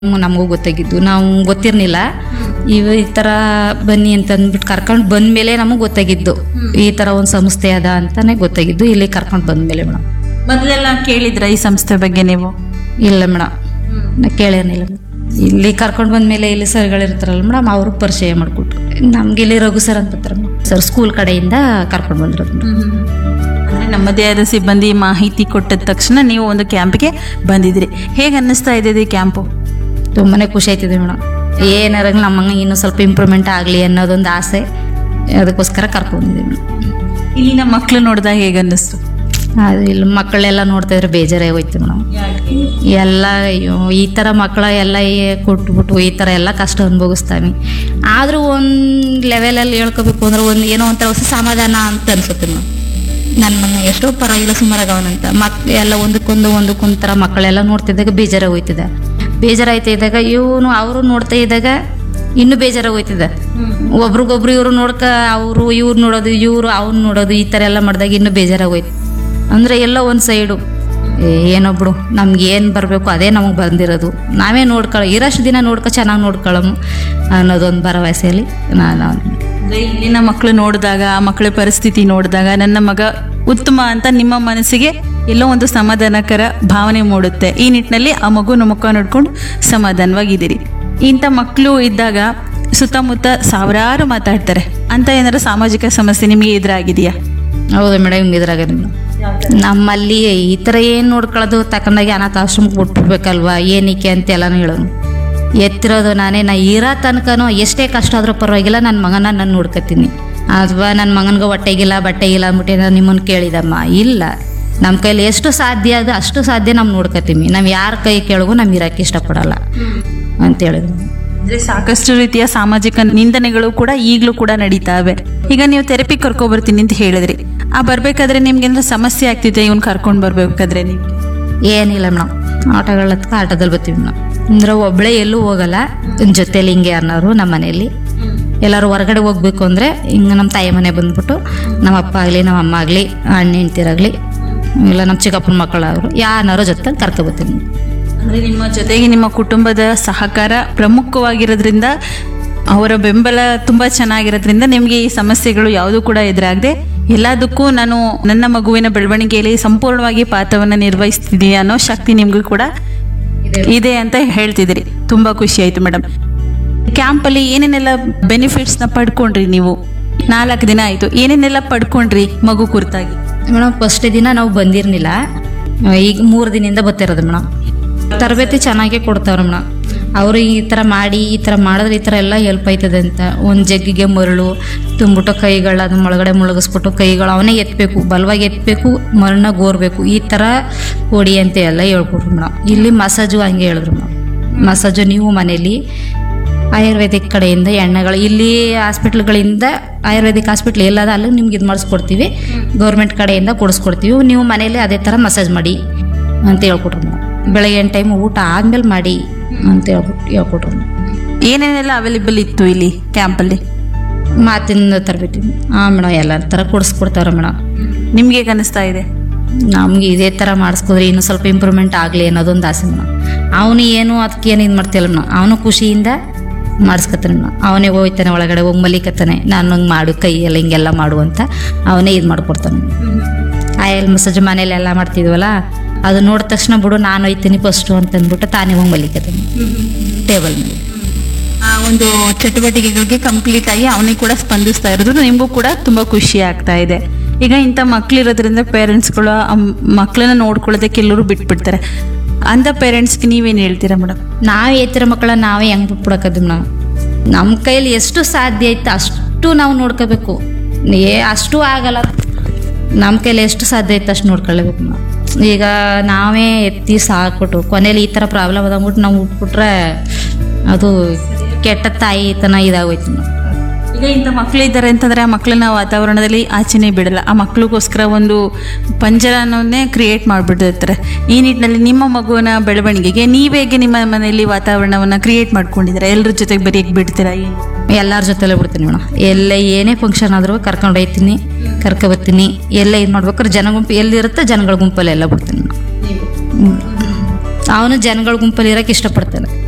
ನಮಗೂ ಗೊತ್ತಾಗಿದ್ದು ನಾವು ಗೊತ್ತಿರ್ಲಿಲ್ಲ ಇವ ಈ ಥರ ಬನ್ನಿ ಅಂತ ಅಂದ್ಬಿಟ್ಟು ಕರ್ಕೊಂಡು ಬಂದ್ಮೇಲೆ ನಮಗೆ ಗೊತ್ತಾಗಿದ್ದು ಈ ಥರ ಒಂದು ಸಂಸ್ಥೆ ಅದ ಅಂತಾನೆ ಗೊತ್ತಾಗಿದ್ದು ಇಲ್ಲಿ ಕರ್ಕೊಂಡು ಬಂದ್ಮೇಲೆ ಮೇಡಮ್ ಮೊದಲೆಲ್ಲ ಕೇಳಿದ್ರ ಈ ಸಂಸ್ಥೆ ಬಗ್ಗೆ ನೀವು ಇಲ್ಲ ಮೇಡಮ್ ನಾ ಕೇಳೇನಿಲ್ಲ ಮೇಡಮ್ ಇಲ್ಲಿ ಕರ್ಕೊಂಡು ಬಂದ್ಮೇಲೆ ಇಲ್ಲಿ ಸರ್ಗಳಿರ್ತಾರಲ್ಲ ಮೇಡಮ್ ಅವ್ರಿಗೆ ಪರಿಚಯ ಮಾಡಿಕೊಟ್ರು ನಮ್ಗೆ ಇಲ್ಲಿ ರಘು ಸರ್ ಅಂತ ಬರ್ತಾರೆ ಮೇಡಮ್ ಸರ್ ಸ್ಕೂಲ್ ಕಡೆಯಿಂದ ಕರ್ಕೊಂಡು ಬಂದಿರೋದು ಮೇಡಮ್ ಅಂದ್ರೆ ನಮ್ಮದೇ ಆದ ಸಿಬ್ಬಂದಿ ಮಾಹಿತಿ ಕೊಟ್ಟಿದ ತಕ್ಷಣ ನೀವು ಒಂದು ಕ್ಯಾಂಪ್ಗೆ ಬಂದಿದ್ರಿ ಹೇಗೆ ಅನ್ನಿಸ್ತಾ ಇದೆ ಈ ಕ್ಯಾಂಪು ತುಂಬಾನೇ ಖುಷಿ ಆಯ್ತಿದೆ ಮೇಡಮ್ ಏನಾರ ನಮ್ಮಂಗೆ ಇನ್ನೂ ಸ್ವಲ್ಪ ಇಂಪ್ರೂವ್ಮೆಂಟ್ ಆಗಲಿ ಅನ್ನೋದೊಂದು ಆಸೆ ಅದಕ್ಕೋಸ್ಕರ ಕರ್ಕೊಂಡಿದ್ದೀವಿ ಮೇಡಮ್ ಇಲ್ಲಿನ ಮಕ್ಕಳು ನೋಡಿದಾಗ ಹೇಗೆ ಅನ್ನಿಸ್ತು ಅದು ಇಲ್ಲಿ ಮಕ್ಕಳೆಲ್ಲ ನೋಡ್ತಾ ಇದ್ರೆ ಬೇಜಾರೇ ಹೋಯ್ತು ಮೇಡಮ್ ಎಲ್ಲ ಅಯ್ಯೋ ಈ ಥರ ಮಕ್ಕಳ ಎಲ್ಲ ಏ- ಕೊಟ್ಬಿಟ್ಟು ಈ ಥರ ಎಲ್ಲ ಕಷ್ಟ ಅನುಭವಿಸ್ತಾವೆ ಆದರೂ ಒಂದು ಲೆವೆಲಲ್ಲಿ ಹೇಳ್ಕೋಬೇಕು ಅಂದ್ರೆ ಒಂದು ಏನೋ ಒಂಥರ ಹೊಸ ಸಮಾಧಾನ ಅಂತ ಅನ್ಸುತ್ತೆ ಮೇಡಮ್ ನನ್ನ ಮಗ ಎಷ್ಟೋ ಪರವಾಗಿಲ್ಲ ಸುಮಾರಾಗವನಂತ ಮಕ್ ಎಲ್ಲ ಒಂದಕ್ಕೊಂದು ಒಂದಕ್ಕೊಂದು ಥರ ಮಕ್ಕಳೆಲ್ಲ ನೋಡ್ತಿದ್ದಾಗ ಬೇಜಾರ ಹೋಯ್ತಿದೆ ಬೇಜಾರಾಯ್ತಾ ಇದ್ದಾಗ ಇವನು ಅವರು ನೋಡ್ತಾ ಇದ್ದಾಗ ಇನ್ನೂ ಬೇಜಾರ ಹೋಯ್ತಿದೆ ಒಬ್ರಿಗೊಬ್ರು ಇವರು ನೋಡ್ಕ ಅವರು ಇವ್ರು ನೋಡೋದು ಇವರು ಅವ್ನು ನೋಡೋದು ಈ ಥರ ಎಲ್ಲ ಮಾಡಿದಾಗ ಇನ್ನೂ ಬೇಜಾರಾಗೋಯ್ತು ಅಂದರೆ ಎಲ್ಲ ಒಂದು ಸೈಡು ಏನೊಬ್ಳು ನಮ್ಗೆ ಏನು ಬರಬೇಕು ಅದೇ ನಮಗೆ ಬಂದಿರೋದು ನಾವೇ ನೋಡ್ಕೊಳ್ಳೋ ಇರೋಷ್ಟು ದಿನ ನೋಡ್ಕೊ ಚೆನ್ನಾಗಿ ನೋಡ್ಕೊಳ್ಳೋಮು ಅನ್ನೋದೊಂದು ಭರವಸೆಯಲ್ಲಿ ನಾನು ಅಂದ್ರೆ ಇಲ್ಲಿನ ಮಕ್ಕಳು ನೋಡಿದಾಗ ಆ ಮಕ್ಕಳ ಪರಿಸ್ಥಿತಿ ನೋಡಿದಾಗ ನನ್ನ ಮಗ ಉತ್ತಮ ಅಂತ ನಿಮ್ಮ ಮನಸ್ಸಿಗೆ ಎಲ್ಲೋ ಒಂದು ಸಮಾಧಾನಕರ ಭಾವನೆ ಮೂಡುತ್ತೆ ಈ ನಿಟ್ಟಿನಲ್ಲಿ ಆ ಮಗುನ ಮುಖ ನೋಡ್ಕೊಂಡು ಸಮಾಧಾನವಾಗಿದ್ದೀರಿ ಇಂಥ ಮಕ್ಕಳು ಇದ್ದಾಗ ಸುತ್ತಮುತ್ತ ಸಾವಿರಾರು ಮಾತಾಡ್ತಾರೆ ಅಂತ ಏನಾದ್ರು ಸಾಮಾಜಿಕ ಸಮಸ್ಯೆ ನಿಮಗೆ ಎದುರಾಗಿದೆಯಾ ಹೌದು ಮೇಡಮ್ ಇದ್ರಾಗ ನಮ್ಮಲ್ಲಿ ಈ ಥರ ಏನು ನೋಡ್ಕೊಳ್ಳೋದು ತಕೊಂಡಾಗಿ ಅನಾಥಾಶ್ರಮಕ್ಕೆ ಬಿಟ್ಬಿಡ್ಬೇಕಲ್ವಾ ಏನಕ್ಕೆ ಅಂತ ಎಲ್ಲನೂ ಹೇಳೋನು ಎತ್ತಿರೋದು ನಾನೇ ನಾ ಇರೋ ತನಕನೂ ಎಷ್ಟೇ ಕಷ್ಟ ಆದ್ರೂ ಪರವಾಗಿಲ್ಲ ನನ್ನ ಮಗನ ನಾನು ನೋಡ್ಕೊತೀನಿ ಅಥವಾ ನನ್ನ ಮಗನಿಗೆ ಹೊಟ್ಟೆಗಿಲ್ಲ ಬಟ್ಟೆಗಿಲ್ಲ ಅಂದ್ಬಿಟ್ಟು ನಾನು ನಿಮ್ಮನ್ನು ಕೇಳಿದಮ್ಮ ಇಲ್ಲ ನಮ್ಮ ಕೈಲಿ ಎಷ್ಟು ಸಾಧ್ಯ ಅದು ಅಷ್ಟು ಸಾಧ್ಯ ನಾವು ನೋಡ್ಕೊತೀವಿ ನಾವು ಯಾರ ಕೈ ಕೆಳಗೂ ನಾವು ಇರೋಕ್ಕೆ ಇಷ್ಟಪಡಲ್ಲ ಅಂತ ಹೇಳಿದ್ರು ಅಂದ್ರೆ ಸಾಕಷ್ಟು ರೀತಿಯ ಸಾಮಾಜಿಕ ನಿಂದನೆಗಳು ಕೂಡ ಈಗಲೂ ಕೂಡ ನಡೀತಾವೆ ಈಗ ನೀವು ಥೆರಪಿ ಕರ್ಕೊಬರ್ತೀನಿ ಅಂತ ಹೇಳಿದ್ರಿ ಆ ಬರ್ಬೇಕಾದ್ರೆ ನಿಮ್ಗೆ ಏನಾದ್ರು ಸಮಸ್ಯೆ ಆಗ್ತಿದೆ ಇವ್ನ ಕರ್ಕೊಂಡು ಬರ್ಬೇಕಾದ್ರೆ ನೀವು ಏನಿಲ್ಲ ಮೇಡಮ್ ಆಟಗಳ ಹತ್ಕ ಆಟೋದಲ್ಲಿ ಬರ್ತೀವಿ ಮೇಡಮ್ ಅಂದ್ರೆ ಒಬ್ಬಳೇ ಎಲ್ಲೂ ಹೋಗಲ್ಲ ಜೊತೆಲಿ ಹಿಂಗೆ ಅನ್ನೋರು ನಮ್ಮ ಮನೆಯಲ್ಲಿ ಎಲ್ಲರೂ ಹೊರಗಡೆ ಹೋಗ್ಬೇಕು ಅಂದರೆ ಹಿಂಗೆ ನಮ್ಮ ತಾಯಿ ಮನೆ ಬಂದ್ಬಿಟ್ಟು ನಮ್ಮ ಅಪ್ಪ ಆಗಲಿ ನಮ್ಮ ಅಮ್ಮ ಆಗಲಿ ಅಣ್ಣ ಹೆಂಡ್ತಿರಾಗಲಿ ಇಲ್ಲ ನಮ್ಮ ಚಿಕ್ಕಪ್ಪನ ಮಕ್ಕಳಾದ್ರು ಯಾರನ್ನಾರೋ ಜೊತೆ ಕರ್ಕೊಬತ್ತೀನಿ ಅಂದ್ರೆ ನಿಮ್ಮ ಜೊತೆಗೆ ನಿಮ್ಮ ಕುಟುಂಬದ ಸಹಕಾರ ಪ್ರಮುಖವಾಗಿರೋದ್ರಿಂದ ಅವರ ಬೆಂಬಲ ತುಂಬಾ ಚೆನ್ನಾಗಿರೋದ್ರಿಂದ ನಿಮಗೆ ಈ ಸಮಸ್ಯೆಗಳು ಯಾವುದೂ ಕೂಡ ಎದುರಾಗದೆ ಎಲ್ಲದಕ್ಕೂ ನಾನು ನನ್ನ ಮಗುವಿನ ಬೆಳವಣಿಗೆಯಲ್ಲಿ ಸಂಪೂರ್ಣವಾಗಿ ಪಾತ್ರವನ್ನು ನಿರ್ವಹಿಸ್ತಿದ್ದೀನಿ ಅನ್ನೋ ಶಕ್ತಿ ನಿಮಗೂ ಕೂಡ ಇದೆ ಅಂತ ಹೇಳ್ತಿದ್ದೀರಿ ತುಂಬಾ ಖುಷಿ ಆಯ್ತು ಮೇಡಮ್ ಕ್ಯಾಂಪಲ್ಲಿ ಏನೇನೆಲ್ಲ ಬೆನಿಫಿಟ್ಸ್ನ ಪಡ್ಕೊಂಡ್ರಿ ನೀವು ನಾಲ್ಕು ದಿನ ಆಯ್ತು ಏನೇನೆಲ್ಲ ಪಡ್ಕೊಂಡ್ರಿ ಮಗು ಕುರಿತಾಗಿ ಮೇಡಮ್ ಫಸ್ಟ್ ದಿನ ನಾವು ಬಂದಿರಲಿಲ್ಲ ಈಗ ಮೂರು ದಿನದಿಂದ ಬರ್ತಿರೋದು ಮೇಡಮ್ ತರಬೇತಿ ಚೆನ್ನಾಗೇ ಕೊಡ್ತಾವ್ರೆ ಮೇಡಮ್ ಅವರು ಈ ಥರ ಮಾಡಿ ಈ ಥರ ಮಾಡಿದ್ರೆ ಈ ಥರ ಎಲ್ಲ ಹೆಲ್ಪ್ ಆಯ್ತದೆ ಅಂತ ಒಂದು ಜಗ್ಗಿಗೆ ಮರಳು ತುಂಬಿಟ್ಟು ಕೈಗಳು ಅದನ್ನ ಒಳಗಡೆ ಮುಳುಗಿಸ್ಬಿಟ್ಟು ಕೈಗಳು ಅವನೇ ಎತ್ತಬೇಕು ಬಲವಾಗಿ ಎತ್ತಬೇಕು ಮರಳನ್ನ ಗೋರ್ಬೇಕು ಈ ಥರ ಹೊಡಿ ಅಂತ ಎಲ್ಲ ಹೇಳ್ಕೊಟ್ರು ಮೇಡಮ್ ಇಲ್ಲಿ ಮಸಾಜು ಹಂಗೆ ಹೇಳಿದ್ರು ಮೇಡಮ್ ಮಸಾಜು ನೀವು ಮನೇಲಿ ಆಯುರ್ವೇದಿಕ್ ಕಡೆಯಿಂದ ಎಣ್ಣೆಗಳು ಇಲ್ಲಿ ಹಾಸ್ಪಿಟ್ಲ್ಗಳಿಂದ ಆಯುರ್ವೇದಿಕ್ ಹಾಸ್ಪಿಟ್ಲ್ ಎಲ್ಲದ ಅಲ್ಲಿ ನಿಮ್ಗೆ ಇದು ಮಾಡಿಸ್ಕೊಡ್ತೀವಿ ಗೌರ್ಮೆಂಟ್ ಕಡೆಯಿಂದ ಕೊಡಿಸ್ಕೊಡ್ತೀವಿ ನೀವು ಮನೇಲಿ ಅದೇ ಥರ ಮಸಾಜ್ ಮಾಡಿ ಅಂತ ಹೇಳ್ಕೊಟ್ರು ನಾವು ಬೆಳಗ್ಗೆ ಟೈಮ್ ಊಟ ಆದ್ಮೇಲೆ ಮಾಡಿ ಅಂತ ಹೇಳ್ಬಿಟ್ಟು ಹೇಳ್ಕೊಟ್ರು ನಾವು ಏನೇನೆಲ್ಲ ಅವೈಲೇಬಲ್ ಇತ್ತು ಇಲ್ಲಿ ಕ್ಯಾಂಪಲ್ಲಿ ಮಾತಿನ ತರಬೇತಿ ಹಾಂ ಮೇಡಮ್ ಎಲ್ಲ ಥರ ಕೊಡಿಸ್ಕೊಡ್ತಾವ್ರೆ ಮೇಡಮ್ ನಿಮ್ಗೆ ಹೇಗೆ ಅನಿಸ್ತಾ ಇದೆ ನಮ್ಗೆ ಇದೇ ಥರ ಮಾಡಿಸ್ಕೋದ್ರೆ ಇನ್ನೂ ಸ್ವಲ್ಪ ಇಂಪ್ರೂವ್ಮೆಂಟ್ ಆಗಲಿ ಅನ್ನೋದೊಂದು ಆಸೆ ಮೇಡಮ್ ಅವನು ಏನು ಅದಕ್ಕೆ ಏನು ಇದು ಮಾಡ್ತಿಲ್ಲ ಮೇಡಮ್ ಅವನು ಖುಷಿಯಿಂದ ಮಾಡಿಸ್ಕೊತಾನೆ ಮೇಡಮ್ ಅವನೇ ಹೋಯ್ತಾನೆ ಒಳಗಡೆ ಹೋಗಿ ಮಲಿಕತ್ತಾನೆ ನಾನು ಹಂಗೆ ಮಾಡು ಕೈ ಎಲ್ಲ ಹಿಂಗೆಲ್ಲ ಮಾಡು ಅಂತ ಅವನೇ ಇದು ಮಾಡ್ಕೊಡ್ತಾನೆ ಆಯಲ್ ಮಸಾಜ್ ಮನೇಲಿ ಎಲ್ಲ ಮಾಡ್ತಿದ್ವಲ್ಲ ಅದು ನೋಡಿದ ತಕ್ಷಣ ಬಿಡು ನಾನು ಹೋಯ್ತೀನಿ ಫಸ್ಟು ಅಂತ ಅಂದ್ಬಿಟ್ಟು ತಾನೇ ಹೋಗಿ ಮಲಿಕತ್ತಾನೆ ಟೇಬಲ್ ಮೇಲೆ ಆ ಒಂದು ಚಟುವಟಿಕೆಗಳಿಗೆ ಕಂಪ್ಲೀಟ್ ಆಗಿ ಅವನಿಗೆ ಕೂಡ ಸ್ಪಂದಿಸ್ತಾ ಇರೋದು ನಿಮಗೂ ಕೂಡ ತುಂಬಾ ಖುಷಿ ಆಗ್ತಾ ಇದೆ ಈಗ ಇಂಥ ಮಕ್ಳಿರೋದ್ರಿಂದ ಪೇರೆಂಟ್ಸ್ಗಳು ಆ ಮಕ್ಕಳನ್ನ ನೋಡ್ಕೊಳ್ಳೋದಕ್ಕೆ ಎಲ್ಲರೂ ಬಿಟ್ಬಿಡ್ತಾರೆ ಅಂಥ ಪೇರೆಂಟ್ಸ್ಗೆ ನೀವೇನು ಹೇಳ್ತೀರಾ ಮೇಡಮ್ ನಾವೇ ಎತ್ತಿರೋ ಮಕ್ಕಳನ್ನ ನಾವೇ ಹೆಂಗೆ ಬಿಟ್ಬಿಡಕದ್ದು ನಾವು ನಮ್ಮ ಕೈಲಿ ಎಷ್ಟು ಸಾಧ್ಯ ಐತೆ ಅಷ್ಟು ನಾವು ನೋಡ್ಕೋಬೇಕು ಏ ಅಷ್ಟು ಆಗಲ್ಲ ನಮ್ಮ ಕೈಲಿ ಎಷ್ಟು ಸಾಧ್ಯ ಐತೆ ಅಷ್ಟು ನೋಡ್ಕೊಳ್ಬೇಕು ನಾವು ಈಗ ನಾವೇ ಎತ್ತಿ ಸಾಕ್ಬಿಟ್ಟು ಕೊನೆಯಲ್ಲಿ ಈ ಥರ ಪ್ರಾಬ್ಲಮ್ ಅದಂದ್ಬಿಟ್ಟು ನಾವು ಉಟ್ಬಿಟ್ರೆ ಅದು ಕೆಟ್ಟ ತಾಯಿತನ ಇದಾಗೋಯ್ತು ನಾವು ಈಗ ಇಂಥ ಮಕ್ಳು ಇದ್ದಾರೆ ಅಂತಂದ್ರೆ ಆ ಮಕ್ಕಳನ್ನ ವಾತಾವರಣದಲ್ಲಿ ಆಚೆನೆ ಬಿಡಲ್ಲ ಆ ಮಕ್ಳಿಗೋಸ್ಕರ ಒಂದು ಪಂಜರ ಅನ್ನೋದನ್ನೇ ಕ್ರಿಯೇಟ್ ಮಾಡಿಬಿಟ್ಟಿರ್ತಾರೆ ಈ ನಿಟ್ಟಿನಲ್ಲಿ ನಿಮ್ಮ ಮಗುವಿನ ಬೆಳವಣಿಗೆಗೆ ನೀವೇಗೆ ನಿಮ್ಮ ಮನೆಯಲ್ಲಿ ವಾತಾವರಣವನ್ನು ಕ್ರಿಯೇಟ್ ಮಾಡ್ಕೊಂಡಿದ್ದೀರಾ ಎಲ್ಲರ ಜೊತೆಗೆ ಬರೆಯಕ್ಕೆ ಬಿಡ್ತೀರಾ ಏನು ಎಲ್ಲರ ಜೊತೆಲೇ ಬಿಡ್ತೀನಿ ಮೇಡಮ್ ಎಲ್ಲ ಏನೇ ಫಂಕ್ಷನ್ ಆದರೂ ಕರ್ಕೊಂಡು ಹೋಗ್ತೀನಿ ಕರ್ಕೊಬರ್ತೀನಿ ಎಲ್ಲ ಇದು ಮಾಡ್ಬೇಕಾದ್ರೆ ಜನ ಗುಂಪು ಎಲ್ಲಿರುತ್ತೆ ಜನಗಳ ಗುಂಪಲ್ಲಿ ಎಲ್ಲ ಬಿಡ್ತೀನಿ ಮೇಡಮ್ ಅವನು ಜನಗಳ ಗುಂಪಲ್ಲಿ ಇರೋಕೆ ಇಷ್ಟಪಡ್ತಾನೆ